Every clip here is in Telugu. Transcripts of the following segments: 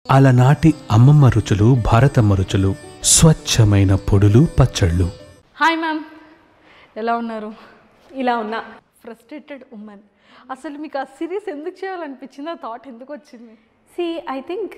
అలనాటి అమ్మమ్మ రుచులు భారతమ్మ రుచులు స్వచ్ఛమైన పొడులు పచ్చళ్ళు హాయ్ మ్యామ్ ఎలా ఉన్నారు ఇలా ఉన్నా ఫ్రస్ట్రేటెడ్ ఉమెన్ అసలు మీకు ఆ సిరీస్ ఎందుకు చేయాలనిపించింది ఆ థాట్ ఎందుకు వచ్చింది see I think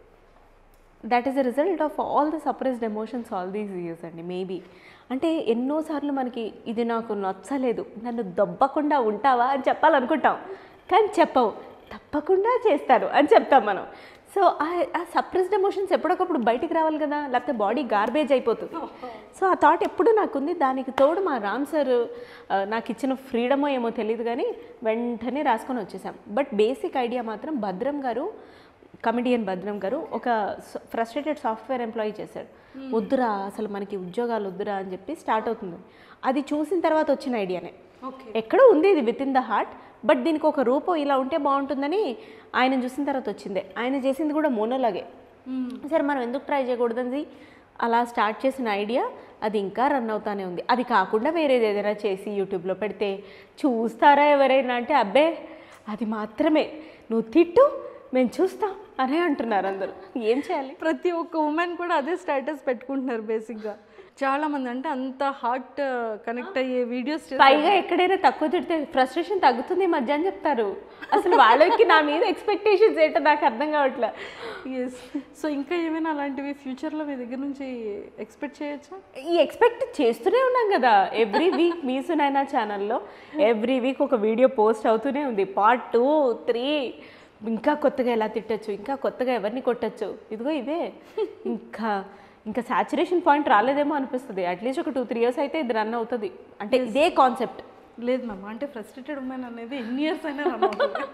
that is the result of all the suppressed emotions all these years అండి మేబీ అంటే ఎన్నోసార్లు మనకి ఇది నాకు నచ్చలేదు నన్ను దొబ్బకుండా ఉంటావా అని చెప్పాలనుకుంటాం కానీ చెప్పవు తప్పకుండా చేస్తారు అని చెప్తాం మనం సో ఆ సప్రెస్డ్ ఎమోషన్స్ ఎప్పటికప్పుడు బయటికి రావాలి కదా లేకపోతే బాడీ గార్బేజ్ అయిపోతుంది సో ఆ థాట్ ఎప్పుడు నాకుంది దానికి తోడు మా రామ్ సార్ ఆ, నాకు ఇచ్చిన ఫ్రీడమో ఏమో తెలియదు కానీ వెంటనే రాసుకొని వచ్చేసాం బట్ బేసిక్ ఐడియా మాత్రం భద్రం గారు కమెడియన్ భద్రం గారు ఒక ఫ్రస్ట్రేటెడ్ సాఫ్ట్వేర్ ఎంప్లాయీ చేశాడు వద్దురా అసలు మనకి ఉద్యోగాలు వద్దురా అని చెప్పి స్టార్ట్ అవుతుంది అది చూసిన తర్వాత వచ్చిన ఐడియానే ఓకే ఎక్కడో ఉంది ఇది within the heart but దీనికి ఒక రూపం ఇలా ఉంటే బాగుంటుందని ఆయన చూసిన తర్వాత వచ్చిందే ఆయన చేసింది కూడా మోనోలాగే సరే మనం ఎందుకు ట్రై చేయకూడదని అలా స్టార్ట్ చేసిన ఐడియా అది ఇంకా రన్ అవుతానే ఉంది అది కాకుండా వేరేది ఏదైనా చేసి యూట్యూబ్లో పెడితే చూస్తారా ఎవరైనా అంటే అబ్బే అది మాత్రమే నువ్వు తిట్టు మేము చూస్తాం అనే అంటున్నారు అందరూ ఏం చేయాలి ప్రతి ఒక్క ఉమెన్ కూడా అదే స్టేటస్ పెట్టుకుంటున్నారు బేసిక్గా చాలా మంది అంటే అంత హార్ట్ కనెక్ట్ అయ్యే వీడియోస్ పైగా ఎక్కడైనా తక్కువ తిడితే ఫ్రస్ట్రేషన్ తగ్గుతుంది ఈ మధ్య అని చెప్తారు అసలు వాళ్ళకి నా మీద ఎక్స్పెక్టేషన్స్ ఏంటో నాకు అర్థం కావట్లే ఎస్ సో ఇంకా ఏమైనా అలాంటివి ఫ్యూచర్లో మీ దగ్గర నుంచి ఎక్స్పెక్ట్ చేయొచ్చా ఈ ఎక్స్పెక్ట్ చేస్తూనే ఉన్నాం కదా ఎవ్రీ వీక్ మీ సునైనా ఛానల్లో ఎవ్రీ వీక్ ఒక వీడియో పోస్ట్ అవుతూనే ఉంది పార్ట్ టూ త్రీ ఇంకా కొత్తగా ఎలా తిట్టచ్చు ఇంకా కొత్తగా ఎవరిని కొట్టచ్చు ఇదిగో ఇవే ఇంకా ఇంకా సాచురేషన్ పాయింట్ రాలేదేమో అనిపిస్తుంది అట్లీస్ట్ ఒక టూ త్రీ ఇయర్స్ అయితే ఇది రన్ అవుతుంది అంటే ఇదే కాన్సెప్ట్ లేదు మ్యామ్ అంటే ఫ్రస్ట్రేటెడ్ ఉమెన్ అనేది ఎన్ని ఇయర్స్ అయినా రన్ అవుతుంది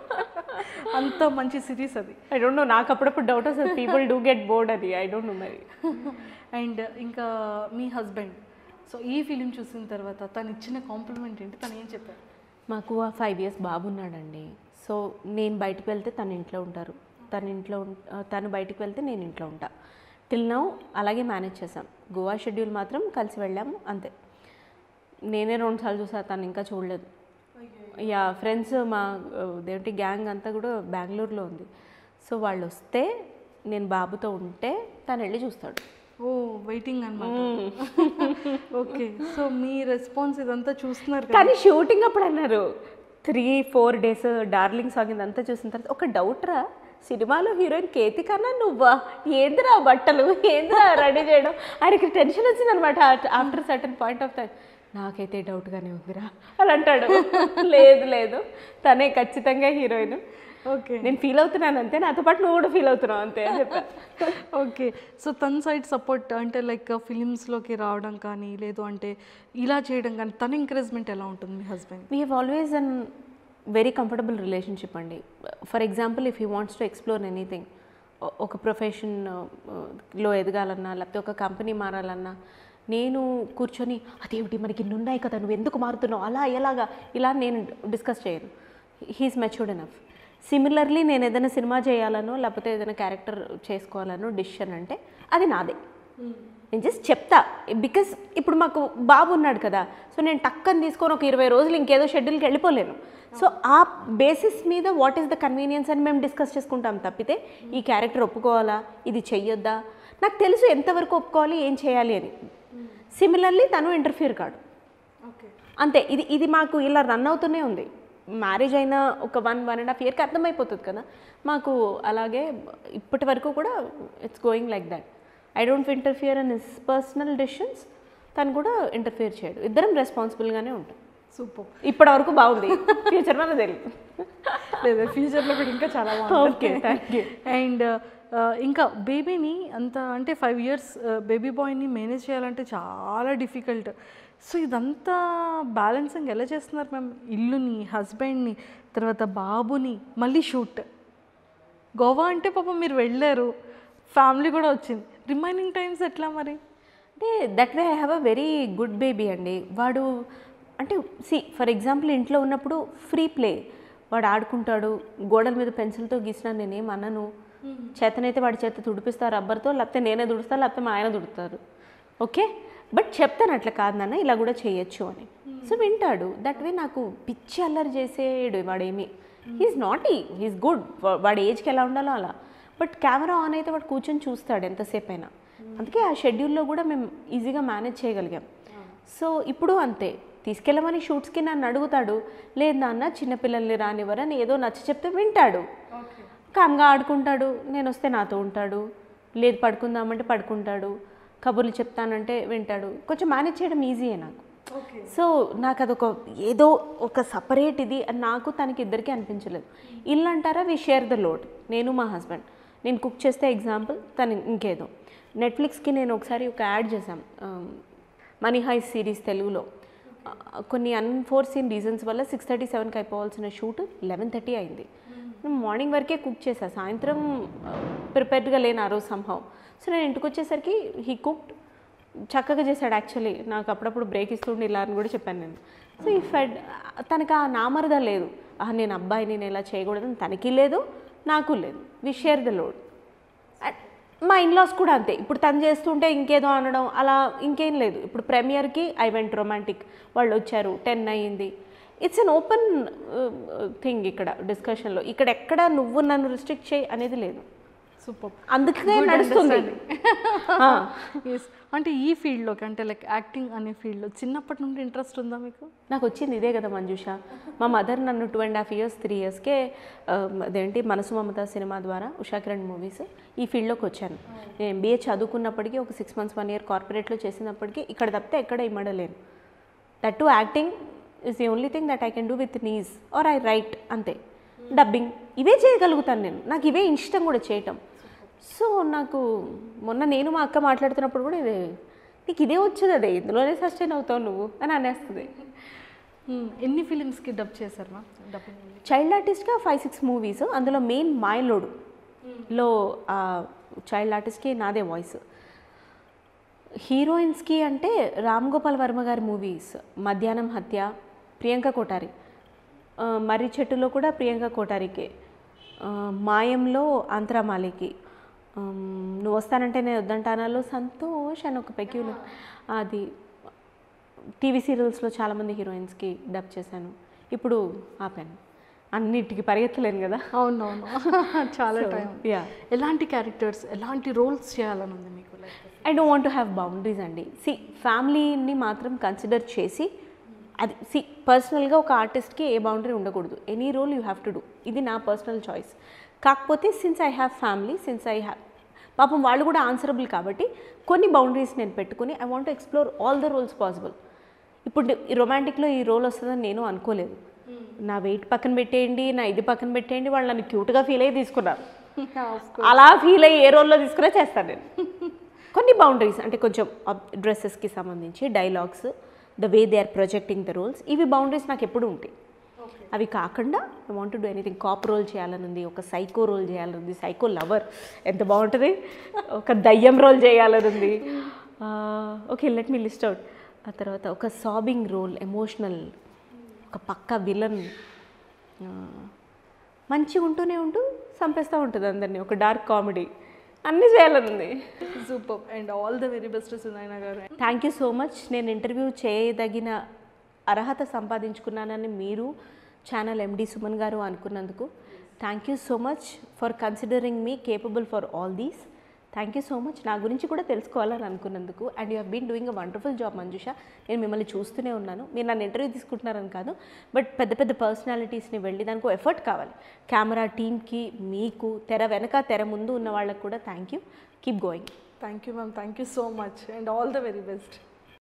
అంత మంచి సిరీస్ అది ఐ డోంట్ నో నాకు అప్పుడప్పుడు డౌట్ వస్తుంది పీపుల్ డూ గెట్ బోర్డ్ అది ఐ డోంట్ నో మరి అండ్ ఇంకా మీ హస్బెండ్ సో ఈ ఫిలిం చూసిన తర్వాత తను ఇచ్చిన కాంప్లిమెంట్ ఏంటి తను ఏం చెప్పారు మాకు ఆ ఫైవ్ ఇయర్స్ బాబు ఉన్నాడండి సో నేను బయటికి వెళ్తే తను ఇంట్లో ఉంటారు తను ఇంట్లో ఉం- ఆ, తను బయటికి వెళ్తే నేను ఇంట్లో ఉంటా టిల్ నౌ అలాగే మేనేజ్ చేసాం గోవా షెడ్యూల్ మాత్రం కలిసి వెళ్ళాము అంతే నేనే రెండు సార్లు చూసా తను ఇంకా చూడలేదు యా ఫ్రెండ్స్ మా ఆ, దేంటి గ్యాంగ్ అంతా కూడా బెంగళూరులో ఉంది సో వాళ్ళు వస్తే నేను బాబుతో ఉంటే తను వెళ్ళి చూస్తాడు ఓ వెయిటింగ్ అనమాట ఓకే సో మీ రెస్పాన్స్ ఇదంతా చూస్తున్నారు కదా కానీ షూటింగ్ అప్పుడు అన్నారు three four days darling song ఇదంతా చూసిన తర్వాత ఒక డౌట్ రా సినిమాలో హీరోయిన్ కేతి కన్నా నువ్వా ఏందిరా బట్టలు ఏందిరా రెడీ చేయడం ఆయనకి టెన్షన్ వచ్చింది అనమాట after certain point of time నాకైతే డౌట్గానే ఉందిరా అని అంటాడు లేదు లేదు తనే ఖచ్చితంగా హీరోయిన్ ఓకే నేను ఫీల్ అవుతున్నాను అంతే నాతో పాటు నువ్వు కూడా ఫీల్ అవుతున్నావు అంతే అని చెప్పా ఓకే సో తన సైడ్ సపోర్ట్ అంటే లైక్ ఫిలిమ్స్లోకి రావడం కానీ లేదు అంటే ఇలా చేయడం కానీ తన ఎంకరేజ్మెంట్ ఎలా ఉంటుంది మీ husband we have always an very comfortable relationship అండి for example if you wants to explore anything ఒక ప్రొఫెషన్ లో ఎదగాలన్నా లేకపోతే ఒక కంపెనీ మారాలన్నా నేను కూర్చొని అదేమిటి మనకి ఇన్ని ఉన్నాయి కదా నువ్వు ఎందుకు మారుతున్నావు అలా ఎలాగా ఇలా నేను డిస్కస్ చేయను హీఈస్ మెచ్యూర్డ్ ఎనఫ్ సిమిలర్లీ నేను ఏదైనా సినిమా చేయాలనో లేకపోతే ఏదైనా క్యారెక్టర్ చేసుకోవాలనో డిసిషన్ అంటే అది నాదే నేను జస్ట్ చెప్తా బికాస్ ఇప్పుడు మాకు బాబు ఉన్నాడు కదా సో నేను టక్కని తీసుకొని ఒక ఇరవై రోజులు ఇంకేదో షెడ్యూల్కి వెళ్ళిపోలేను సో ఆ బేసిస్ మీద వాట్ ఈస్ ద కన్వీనియన్స్ అని మేము డిస్కస్ చేసుకుంటాం తప్పితే ఈ క్యారెక్టర్ ఒప్పుకోవాలా ఇది చెయ్యొద్దా నాకు తెలుసు ఎంతవరకు ఒప్పుకోవాలి ఏం చేయాలి అని సిమిలర్లీ తను ఇంటర్ఫియర్ కాడు ఓకే అంతే ఇది ఇది మాకు ఇలా రన్ అవుతూనే ఉంది మ్యారేజ్ అయిన ఒక వన్ వన్ అండ్ హాఫ్ ఇయర్కి అర్థమైపోతుంది కదా మాకు అలాగే ఇప్పటి వరకు కూడా it's going like that I don't interfere in his personal decisions తను కూడా ఇంటర్ఫియర్ చేయడు ఇద్దరం రెస్పాన్సిబుల్గానే ఉంటాం సూపర్ ఇప్పటి వరకు బాగుంది ఫ్యూచర్ మన తెలియదు లేదా ఫ్యూచర్లో కూడా ఇంకా చాలా ఓకే థ్యాంక్ యూ అండ్ ఇంకా బేబీని అంత అంటే ఫైవ్ ఇయర్స్ బేబీ బాయ్ని మేనేజ్ చేయాలంటే చాలా డిఫికల్ట్ సో ఇదంతా బ్యాలెన్సింగ్ ఎలా చేస్తున్నారు మ్యామ్ ఇల్లుని హస్బెండ్ని తర్వాత బాబుని మళ్ళీ షూట్ గోవా అంటే పాపం మీరు వెళ్ళారు ఫ్యామిలీ కూడా వచ్చింది రిమైనింగ్ టైమ్స్ ఎట్లా మరి అంటే that way I have a very good baby అండి వాడు అంటే సి ఫర్ ఎగ్జాంపుల్ ఇంట్లో ఉన్నప్పుడు ఫ్రీ ప్లే వాడు ఆడుకుంటాడు గోడల మీద పెన్సిల్తో గీసినా నేనేం అనను చేతనైతే వాడి చేత తుడిపిస్తా రబ్బర్తో లేకపోతే నేనే తుడుస్తా లేకపోతే మా ఆయన తుడుతారు ఓకే బట్ చెప్తాను అట్లా కాదు నాన్న ఇలా కూడా చేయొచ్చు అని సో వింటాడు దట్ వే నాకు పిచ్చి అల్లరి చేసేడు వాడేమి హీస్ నాట్ హీస్ గుడ్ వాడి ఏజ్కి ఎలా ఉండాలో అలా బట్ కెమెరా ఆన్ అయితే వాడు కూర్చొని చూస్తాడు ఎంతసేపు అయినా అందుకే ఆ షెడ్యూల్లో కూడా మేము ఈజీగా మేనేజ్ చేయగలిగాం సో ఇప్పుడు అంతే తీసుకెళ్ళమని షూట్స్కి నన్ను అడుగుతాడు లేదు నాన్న చిన్నపిల్లల్ని రానివ్వరని ఏదో నచ్చ చెప్తే వింటాడు కామ్గా ఆడుకుంటాడు నేను వస్తే నాతో ఉంటాడు లేదు పడుకుందామంటే పడుకుంటాడు కబుర్లు చెప్తానంటే వింటాడు కొంచెం మేనేజ్ చేయడం ఈజీయే నాకు సో నాకు అదొక ఏదో ఒక సపరేట్ ఇది అని నాకు తనకి ఇద్దరికి అనిపించలేదు ఇల్లు అంటారా వి షేర్ ద లోడ్ నేను మా హస్బెండ్ నేను కుక్ చేస్తే ఎగ్జాంపుల్ తను ఇంకేదో నెట్ఫ్లిక్స్కి నేను ఒకసారి ఒక యాడ్ చేశాం మనీ హై సిరీస్ తెలుగులో ఆ, కొన్ని అన్ఫోర్సీన్ రీజన్స్ వల్ల సిక్స్ థర్టీ సెవెన్కి అయిపోవాల్సిన షూట్ లెవెన్ థర్టీ అయింది మార్నింగ్ వరకే కుక్ చేశా సాయంత్రం ప్రిపేర్డ్గా లేను ఆ రోజు సంభవం సో నేను ఇంటికి వచ్చేసరికి హీ కుక్డ్ చక్కగా చేశాడు యాక్చువల్లీ నాకు అప్పుడప్పుడు బ్రేక్ ఇస్తుండే ఇలా అని కూడా చెప్పాను నేను సో ఈ ఫెడ్ తనకు ఆ నామరద లేదు ఆహా నేను అబ్బాయిని నేను ఇలా చేయకూడదని తనకి లేదు నాకు లేదు we share the load and మా ఇన్లాస్ కూడా అంతే ఇప్పుడు తను చేస్తుంటే ఇంకేదో అనడం అలా ఇంకేం లేదు ఇప్పుడు ప్రెమియర్కి ఐ వెంట్ రొమాంటిక్ వాళ్ళు వచ్చారు టెన్ అయ్యింది ఇట్స్ అన్ ఓపెన్ థింగ్ ఇక్కడ డిస్కషన్లో ఇక్కడ ఎక్కడ నువ్వు నన్ను రిస్ట్రిక్ట్ చేయి అనేది లేదు సూపర్ అందుకే నడుస్తుంది ఆ. ఎస్ అంటే ఈ ఫీల్డ్లోకి అంటే లైక్ యాక్టింగ్ అనే ఫీల్డ్లో చిన్నప్పటి నుండి ఇంట్రెస్ట్ ఉందా మీకు నాకు వచ్చింది ఇదే కదా మంజుష మా మదర్ నన్ను two and half years three ఇయర్స్కే అదేంటి మనసు మమత సినిమా ద్వారా ఉషా కిరణ్ మూవీస్ ఈ ఫీల్డ్లోకి వచ్చాను నేను ఎంబీఏ చదువుకున్నప్పటికీ ఒక సిక్స్ మంత్స్ వన్ ఇయర్ కార్పొరేట్లో చేసినప్పటికీ ఇక్కడ తప్పితే ఎక్కడ ఇమ్మడలేను that to acting is the only thing that I can do with nice or I write అంతే డబ్బింగ్ ఇవే చేయగలుగుతాను నేను నాకు ఇవే ఇష్టం కూడా చేయటం సో నాకు మొన్న నేను మా అక్క మాట్లాడుతున్నప్పుడు కూడా ఇదే నీకు ఇదే వచ్చేది అదే ఇందులోనే సస్టైన్ అవుతావు నువ్వు అని అనేస్తుంది Hmm, ఎన్ని ఫిలిమ్స్కి డబ్ చేశారు మ్యామ్ డబ్బింగ్ చైల్డ్ ఆర్టిస్ట్గా ఫైవ్ సిక్స్ మూవీస్ అందులో మెయిన్ మాయలోడు లో చైల్డ్ ఆర్టిస్ట్కి నాదే వాయిస్ హీరోయిన్స్కి అంటే రామ్ గోపాల్ వర్మ గారి మూవీస్ మధ్యాహ్నం హత్య ప్రియాంక కోటారి ఆ, మర్రి చెట్టులో కూడా ప్రియాంక కోటారికి ఆ, మాయంలో అంతరామాలికి ఆమ్, నువ్వు వస్తానంటే నేను వద్దంటానాలో సంతోష్ అని ఒక పెక్యులర్ అది టీవీ సీరియల్స్లో చాలామంది హీరోయిన్స్కి డబ్ చేశాను ఇప్పుడు ఆపాను అన్నిటికీ పరిగెత్తలేను కదా అవునవును చాలా టైం యా ఎలాంటి క్యారెక్టర్స్ ఎలాంటి రోల్స్ చేయాలని ఉంది మీకు like I don't want to have boundaries అండి సి ఫ్యామిలీని మాత్రం కన్సిడర్ చేసి అది సి పర్సనల్గా ఒక ఆర్టిస్ట్కి ఏ బౌండరీ ఉండకూడదు any role you have to do ఇది నా పర్సనల్ చాయిస్ కాకపోతే since I have family since I have పాపం వాళ్ళు కూడా ఆన్సరబుల్ కాబట్టి కొన్ని బౌండరీస్ నేను పెట్టుకుని I want explore all the roles possible ఇప్పుడు ఈ రొమాంటిక్లో ఈ రోల్ వస్తుందని నేను అనుకోలేదు నా వెయిట్ పక్కన పెట్టేయండి నా ఇది పక్కన పెట్టేయండి వాళ్ళు నన్ను క్యూట్గా ఫీల్ అయ్యి తీసుకున్నారు అలా ఫీల్ అయ్యి ఏ రోల్లో తీసుకునే చేస్తాను నేను కొన్ని బౌండరీస్ అంటే కొంచెం డ్రెస్సెస్కి సంబంధించి dialogues the way they are projecting the roles ఇవి బౌండరీస్ నాకు ఎప్పుడు ఉంటాయి అవి కాకుండా I want do anything cop role చేయాలని ఉంది ఒక సైకో రోల్ చేయాలని ఉంది సైకో లవర్ ఎంత బాగుంటుంది ఒక దయ్యం రోల్ చేయాలని ఉంది okay let me list out ఆ తర్వాత ఒక సాబింగ్ రోల్ ఎమోషనల్ ఒక పక్క విలన్ మంచిగా ఉంటూనే ఉంటూ చంపేస్తూ ఉంటుంది అందరినీ ఒక డార్క్ కామెడీ అన్నీ చేయాలని ఉంది super and all the very best Sunaina గారు థ్యాంక్ యూ సో మచ్ నేను ఇంటర్వ్యూ చేయదగిన అర్హత సంపాదించుకున్నానని మీరు ఛానల్ ఎండి సుమన్ గారు అనుకున్నందుకు thank you so much for considering me capable for all these thank you so much నా గురించి కూడా తెలుసుకోవాలని అనుకున్నందుకు and you have been doing a wonderful job Manjusha నేను మిమ్మల్ని చూస్తూనే ఉన్నాను మీరు నన్ను ఇంటర్వ్యూ తీసుకుంటున్నారని కాదు బట్ పెద్ద పెద్ద పర్సనాలిటీస్ని వెళ్ళి దానికి ఎఫర్ట్ కావాలి కెమెరా టీమ్కి మీకు తెర వెనక తెర ముందు ఉన్న వాళ్ళకు కూడా thank you keep going thank you ma'am thank you so much and all the very best